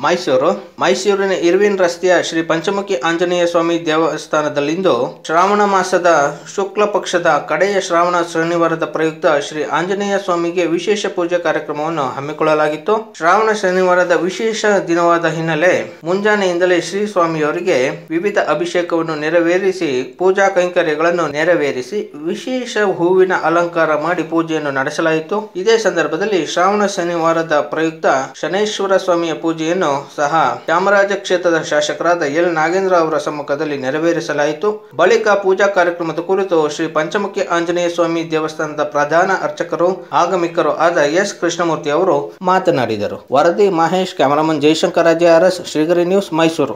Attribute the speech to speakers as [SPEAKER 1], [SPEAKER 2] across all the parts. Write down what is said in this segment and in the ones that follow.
[SPEAKER 1] ಮೈಸೂರು ಮೈಸೂರಿನ ಇರ್ವಿನ್ ರಸ್ತೆಯ ಶ್ರೀ ಪಂಚಮುಖಿ ಆಂಜನೇಯ ಸ್ವಾಮಿ ದೇವಸ್ಥಾನದಲ್ಲಿಂದು ಶ್ರಾವಣ ಮಾಸದ ಶುಕ್ಲ ಪಕ್ಷದ ಕಡೆಯ ಶ್ರಾವಣ ಶನಿವಾರದ ಪ್ರಯುಕ್ತ ಶ್ರೀ ಆಂಜನೇಯ ಸ್ವಾಮಿಗೆ ವಿಶೇಷ ಪೂಜಾ ಕಾರ್ಯಕ್ರಮವನ್ನು ಹಮ್ಮಿಕೊಳ್ಳಲಾಗಿತ್ತು ಶ್ರಾವಣ ಶನಿವಾರದ ವಿಶೇಷ ದಿನವಾದ ಹಿನ್ನೆಲೆ ಮುಂಜಾನೆಯಿಂದಲೇ ಶ್ರೀ ಸ್ವಾಮಿಯವರಿಗೆ ವಿವಿಧ ಅಭಿಷೇಕವನ್ನು ನೆರವೇರಿಸಿ ಪೂಜಾ ಕೈಂಕರ್ಯಗಳನ್ನು ನೆರವೇರಿಸಿ ವಿಶೇಷ ಹೂವಿನ ಅಲಂಕಾರ ಮಾಡಿ ಪೂಜೆಯನ್ನು ನಡೆಸಲಾಯಿತು ಇದೇ ಸಂದರ್ಭದಲ್ಲಿ ಶ್ರಾವಣ ಶನಿವಾರದ ಪ್ರಯುಕ್ತ ಶನೇಶ್ವರ ಸ್ವಾಮಿಯ ಪೂಜೆಯನ್ನು ಸಹ ಚಾಮರಾಜ ಕ್ಷೇತ್ರದ ಶಾಸಕರಾದ ಎಲ್ ನಾಗೇಂದ್ರ ಅವರ ಸಮ್ಮುಖದಲ್ಲಿ ನೆರವೇರಿಸಲಾಯಿತು ಬಳಿಕ ಪೂಜಾ ಕಾರ್ಯಕ್ರಮದ ಕುರಿತು ಶ್ರೀ ಪಂಚಮುಖಿ ಆಂಜನೇಯ ಸ್ವಾಮಿ ದೇವಸ್ಥಾನದ ಪ್ರಧಾನ ಅರ್ಚಕರು ಆಗಮಿಕರು ಆದ ಎಸ್ ಕೃಷ್ಣಮೂರ್ತಿ ಅವರು ಮಾತನಾಡಿದರು ವರದಿ Mahesh cameraman Jayashankar Raje R S ಶ್ರೀಗರಿ ನ್ಯೂಸ್ ಮೈಸೂರು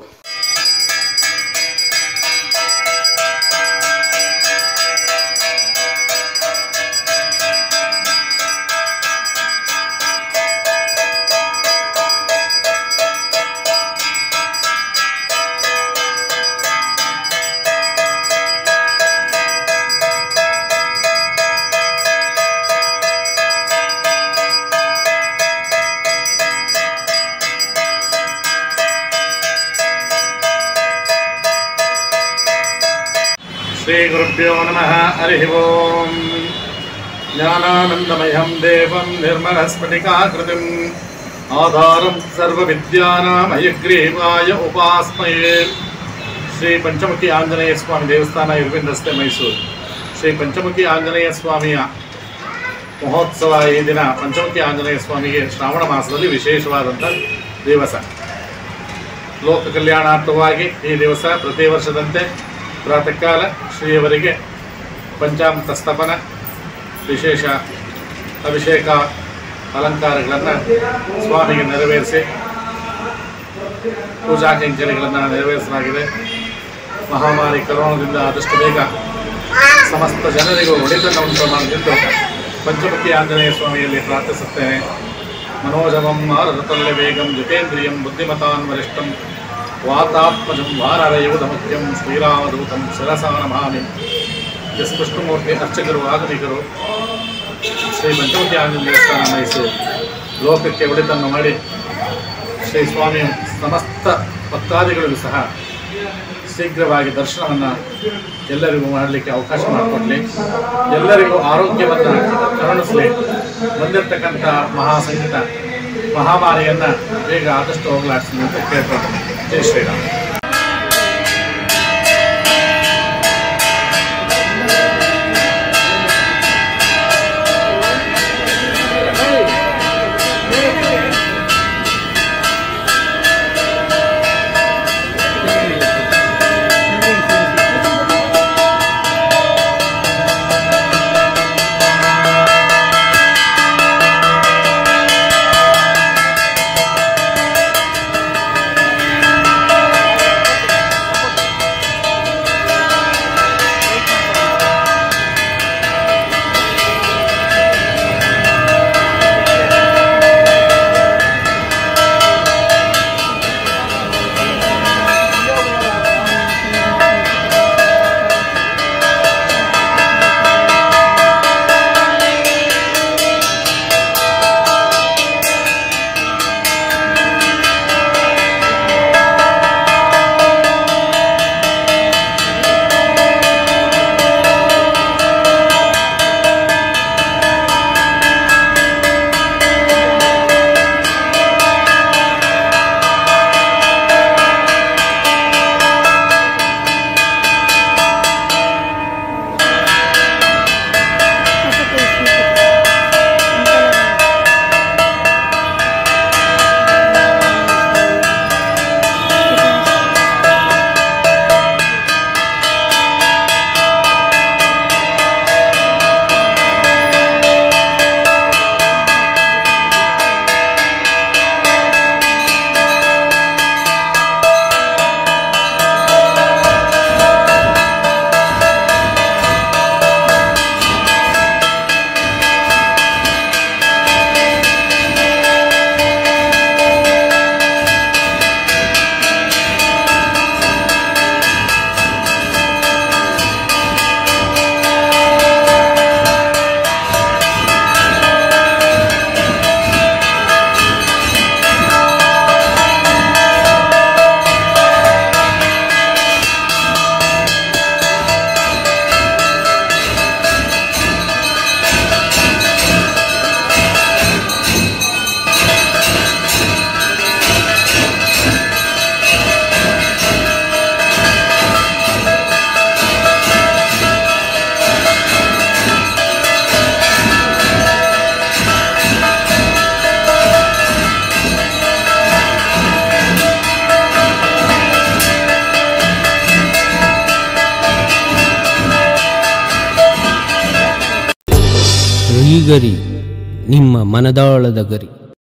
[SPEAKER 2] श्रीगुरुभ्यो नमः हरिः ओम् ज्ञानानन्दमयं देवं निर्मलस्फटिकाकृतिम् आधारं सर्वविद्यानामयग्रीवाय उपास्मये ಶ್ರೀ ಪಂಚಮುಖಿ ಆಂಜನೇಯ ಸ್ವಾಮಿ ದೇವಸ್ಥಾನ ಇರ್ವಿನ್ ರಸ್ತೆ ಮೈಸೂರು ಶ್ರೀ ಪಂಚಮುಖಿ ಆಂಜನೇಯ ಸ್ವಾಮಿಯ ಮಹೋತ್ಸವ ಈ ದಿನ ಪಂಚಮುಖಿ ಆಂಜನೇಯ ಸ್ವಾಮಿಗೆ ಶ್ರಾವಣ ಮಾಸದಲ್ಲಿ ವಿಶೇಷವಾದಂಥ ದಿವಸ ಲೋಕ ಕಲ್ಯಾಣಾರ್ಥವಾಗಿ ಈ ದಿವಸ ಪ್ರತಿ ವರ್ಷದಂತೆ ಪ್ರಾತಃ ಕಾಲ ಶ್ರೀಯವರಿಗೆ ಪಂಚಾಮೃತ ಸ್ತಪನ ವಿಶೇಷ ಅಭಿಷೇಕ ಅಲಂಕಾರಗಳನ್ನು ಸ್ವಾಮಿಗೆ ನೆರವೇರಿಸಿ ಪೂಜಾ ಕೈಂಕರ್ಯಗಳನ್ನು ನೆರವೇರಿಸಲಾಗಿದೆ ಮಹಾಮಾರಿ ಕರೋನಾದಿಂದ ಆದಷ್ಟು ಬೇಗ ಸಮಸ್ತ ಜನರಿಗೂ ಒಳಿತನ್ನು ಉಂಟು ಮಾಡದಿದ್ದು ಪಂಚಮುಖಿ ಆಂಜನೇಯ ಸ್ವಾಮಿಯಲ್ಲಿ ಪ್ರಾರ್ಥಿಸುತ್ತೇನೆ ಮನೋಜವಂ ಮಾರತಲ್ಯ ವೇಗಂ ಜಿತೇಂದ್ರಿಯಂ ಬುದ್ಧಿಮತಾನ್ ವರಿಷ್ಠಂ ವಾತಾತ್ಮಜಂ ವಾನರಯುಧ ಮುಖ್ಯಂ ಶ್ರೀರಾಮದೂತಂ ಶಿರಸಾ ನಮಾಮಿ ಎಸ್ ಕೃಷ್ಣಮೂರ್ತಿ ಅರ್ಚಕರು ಆಗಮಿಕರು ಶ್ರೀ ಪಂಚಮುಖಿ ಆಂಜನೇಯ ದೇವಸ್ಥಾನ ಮೈಸೂರು ಲೋಕಕ್ಕೆ ಒಳಿತನ್ನು ಮಾಡಿ ಶ್ರೀ ಸ್ವಾಮಿಯು ಸಮಸ್ತ ಭಕ್ತಾದಿಗಳಿಗೂ ಸಹ ಶೀಘ್ರವಾಗಿ ದರ್ಶನವನ್ನು ಎಲ್ಲರಿಗೂ ಮಾಡಲಿಕ್ಕೆ ಅವಕಾಶ ಮಾಡಿಕೊಡಲಿ ಎಲ್ಲರಿಗೂ ಆರೋಗ್ಯವನ್ನು ಕರುಣಿಸಲಿ ಬಂದಿರತಕ್ಕಂಥ ಮಹಾಸಂಕಟ ಮಹಾಮಾರಿಯನ್ನು ಬೇಗ ಆದಷ್ಟು ಹೋಗಲಾಡಿಸಲಿ ಅಂತ ಕೇಳ್ಕೊಂಡು ಜೈ ಶ್ರೀರಾಮ್
[SPEAKER 3] ಶ್ರೀ ಶ್ರೀಗರಿ ನಿಮ್ಮ ಮನದಾಳದ ಗರಿ